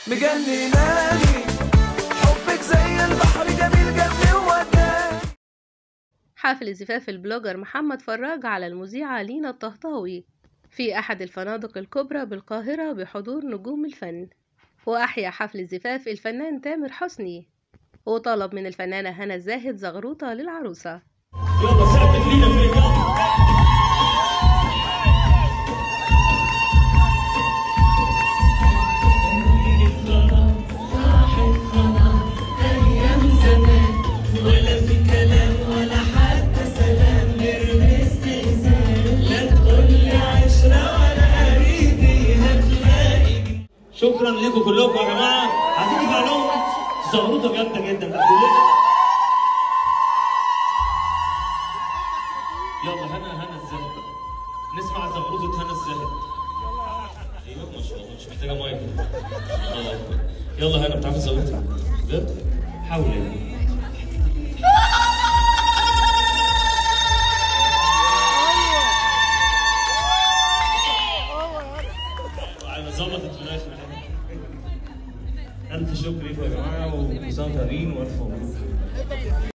مجنناني حبك زي البحر جميل جنبي ووداني حافل زفاف البلوجر محمد فراج على المذيعة لينا الطهطاوي في أحد الفنادق الكبرى بالقاهرة بحضور نجوم الفن وأحيا حفل الزفاف الفنان تامر حسني وطلب من الفنانة هنا الزاهد زغروطة للعروسة يلا ساعدك لينا في الإجابة. شكرا لكم كلكم يا جماعه عايزين نسمع لهم زغروطه جامده جدا كلنا يلا هنا هنا الزاهد بقى نسمع زغروطه هنا الزاهد ايوه ما شاء الله مش محتاجه مايك الله أكبر. يلا هنا بتعرف الزغروطه بجد حاول يعني انا ظبطت في الاخر الف شكر لكم يا جماعه وسنه طيبين والف مبروك